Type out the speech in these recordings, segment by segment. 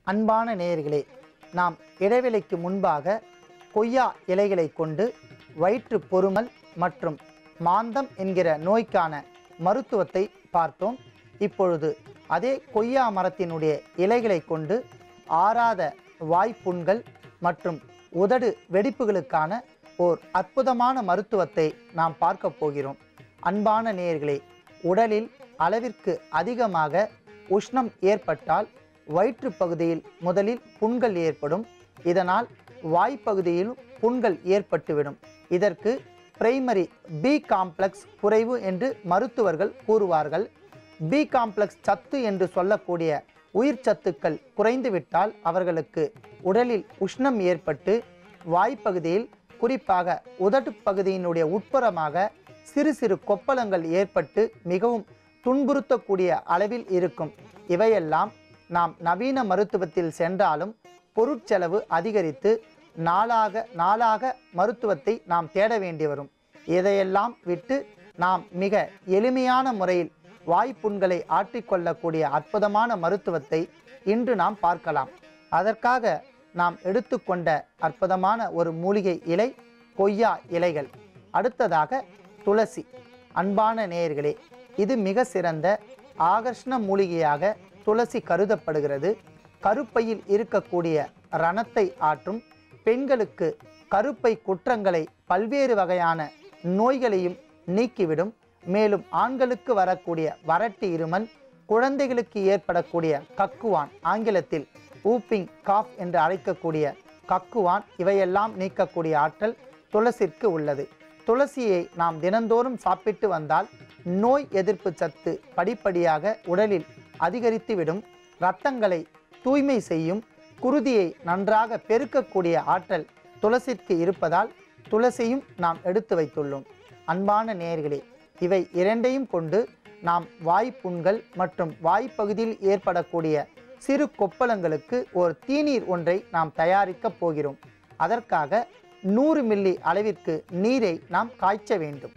அன்பான நேயர்களே நாம் இடைவெளிக்கு முன்பாக கொய்யா இலைகளை கொண்டு வயிற்று பொறுமல் மற்றும் மாந்தம் என்கிற நோய்க்கான மருத்துவத்தை பார்த்தோம் இப்பொழுது அதே கொய்யா மரத்தினுடைய இலைகளை கொண்டு ஆறாத வாய்ப்புண்கள் மற்றும் உதடு வெடிப்புகளுக்கான ஓர் அற்புதமான மருத்துவத்தை நாம் பார்க்க போகிறோம் அன்பான நேயர்களே உடலில் அளவிற்கு அதிகமாக உஷ்ணம் ஏற்பட்டால் வயிற்று பகுதியில் முதலில் புண்கள் ஏற்படும் இதனால் வாய்ப்பகுதியிலும் புண்கள் ஏற்பட்டுவிடும் இதற்கு பிரைமரி பி காம்ப்ளெக்ஸ் குறைவு என்று மருத்துவர்கள் கூறுவார்கள் பி காம்ப்ளெக்ஸ் சத்து என்று சொல்லக்கூடிய உயிர் சத்துக்கள் குறைந்துவிட்டால் அவர்களுக்கு உடலில் உஷ்ணம் ஏற்பட்டு வாய்ப்பகுதியில் குறிப்பாக உதட்டு பகுதியினுடைய உட்புறமாக சிறு சிறு கொப்பளங்கள் ஏற்பட்டு மிகவும் துன்புறுத்தக்கூடிய அளவில் இருக்கும் இவையெல்லாம் நாம் நவீன மருத்துவத்தில் சென்றாலும் பொருட்செலவு அதிகரித்து நாளாக நாளாக மருத்துவத்தை நாம் தேட வேண்டி வரும் இதையெல்லாம் விட்டு நாம் மிக எளிமையான முறையில் வாய்ப்புண்களை ஆற்றிக்கொள்ளக்கூடிய அற்புதமான மருத்துவத்தை இன்று நாம் பார்க்கலாம் அதற்காக நாம் எடுத்துக்கொண்ட அற்புதமான ஒரு மூலிகை இலை கொய்யா இலைகள் அடுத்ததாக துளசி அன்பான நேயர்களே இது மிக சிறந்த ஆகர்ஷண மூலிகையாக துளசி கருதப்படுகிறது கருப்பையில் இருக்கக்கூடிய ரணத்தை ஆற்றும் பெண்களுக்கு கருப்பை குற்றங்களை பல்வேறு வகையான நோய்களையும் நீக்கிவிடும் மேலும் ஆண்களுக்கு வரக்கூடிய வறட்டு இருமல் குழந்தைகளுக்கு ஏற்படக்கூடிய கக்குவான் ஆங்கிலத்தில் ஊப்பிங் காஃப் என்று அழைக்கக்கூடிய கக்குவான் இவையெல்லாம் நீக்கக்கூடிய ஆற்றல் துளசிற்கு உள்ளது துளசியை நாம் தினந்தோறும் சாப்பிட்டு வந்தால் நோய் எதிர்ப்பு சத்து படிப்படியாக உடலில் அதிகரித்துவிடும் இரத்தங்களை தூய்மை செய்யும் குருதியை நன்றாக பெருக்கக்கூடிய ஆற்றல் துளசிக்கு இருப்பதால் துளசியும் நாம் எடுத்து வைத்துள்ளோம் அன்பான நேயர்களே இவை இரண்டையும் கொண்டு நாம் வாய்ப்புண்கள் மற்றும் வாய்ப்பகுதியில் ஏற்படக்கூடிய சிறு கொப்பளங்களுக்கு ஒரு தீநீர் ஒன்றை நாம் தயாரிக்கப் போகிறோம் அதற்காக நூறு மில்லி அளவிற்கு நீரை நாம் காய்ச்ச வேண்டும்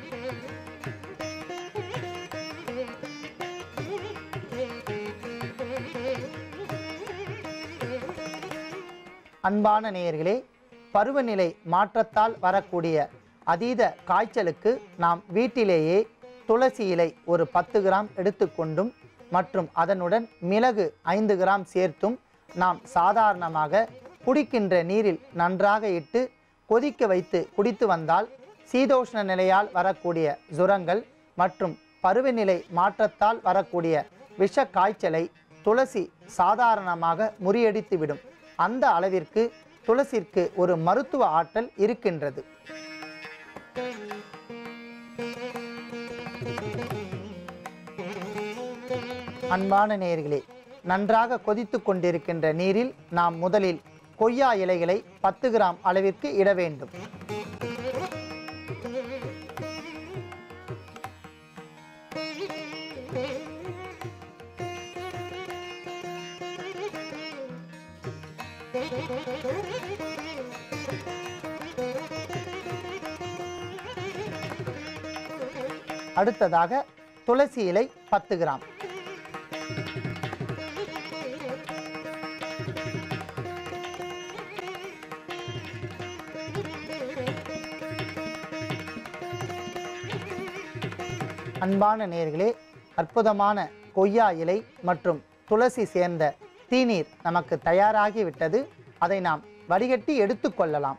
அன்பான நேயர்களே பருவநிலை மாற்றத்தால் வரக்கூடிய அதீத காய்ச்சலுக்கு நாம் வீட்டிலேயே துளசி இலை ஒரு பத்து கிராம் எடுத்துக்கொண்டும் மற்றும் அதனுடன் மிளகு ஐந்து கிராம் சேர்த்தும் நாம் சாதாரணமாக குடிக்கின்ற நீரில் நன்றாக இட்டு கொதிக்க வைத்து குடித்து வந்தால் சீதோஷ்ண நிலையால் வரக்கூடிய ஜுரங்கள் மற்றும் பருவநிலை மாற்றத்தால் வரக்கூடிய விஷ காய்ச்சலை துளசி சாதாரணமாக முறியடித்துவிடும் அந்த அளவிற்கு துளசிற்கு ஒரு மருத்துவ ஆற்றல் இருக்கின்றது அன்பான நேயர்களே நன்றாக கொதித்து கொண்டிருக்கின்ற நீரில் நாம் முதலில் கொய்யா இலைகளை பத்து கிராம் அளவிற்கு இட வேண்டும் அடுத்ததாக துளசி இலை பத்து கிராம் அன்பான நேர்களே அற்புதமான கொய்யா இலை மற்றும் துளசி சேர்ந்த தீநீர் நமக்கு தயாராகிவிட்டது அதை நாம் வடிகட்டி எடுத்துக்கொள்ளலாம்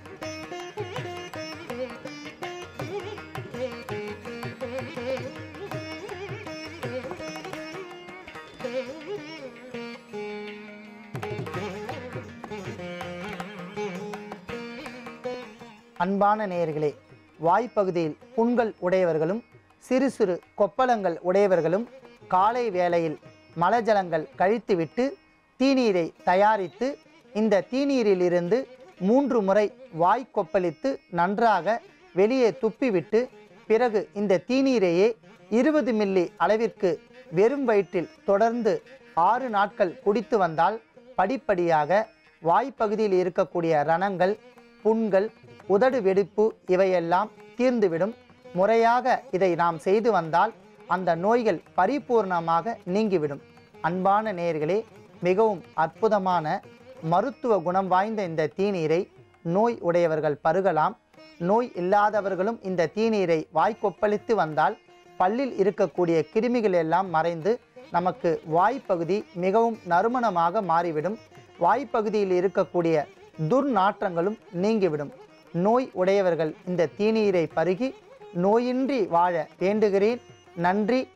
அன்பான நேயர்களே வாய்ப்பகுதியில் புண்கள் உடையவர்களும் சிறு சிறு கொப்பளங்கள் உடையவர்களும் காலை வேளையில் மலஜலங்கள் கழித்துவிட்டு தீநீரை தயாரித்து இந்த தீநீரிலிருந்து மூன்று முறை வாய் கொப்பளித்து நன்றாக வெளியே துப்பிவிட்டு பிறகு இந்த தீநீரையே இருபது மில்லி அளவிற்கு வெறும் வயிற்றில் தொடர்ந்து ஆறு நாட்கள் குடித்து வந்தால் படிப்படியாக வாய்ப்பகுதியில் இருக்கக்கூடிய ரணங்கள் புண்கள் உதடு வெடிப்பு இவையெல்லாம் தீர்ந்துவிடும் முறையாக இதை நாம் செய்து வந்தால் அந்த நோய்கள் பரிபூர்ணமாக நீங்கிவிடும் அன்பான நேயர்களே மிகவும் அற்புதமான மருத்துவ குணம் வாய்ந்த இந்த தீநீரை நோய் உடையவர்கள் பருகலாம் நோய் இல்லாதவர்களும் இந்த தீநீரை வாய்க்கொப்பளித்து வந்தால் பல்லில் இருக்கக்கூடிய கிருமிகள் எல்லாம் மறைந்து நமக்கு வாய்ப்பகுதி மிகவும் நறுமணமாக மாறிவிடும் வாய்ப்பகுதியில் இருக்கக்கூடிய துர்நாற்றங்களும் நீங்கிவிடும் நோய் உடையவர்கள் இந்த தீநீரை பருகி நோயின்றி வாழ வேண்டுகிறேன் நன்றி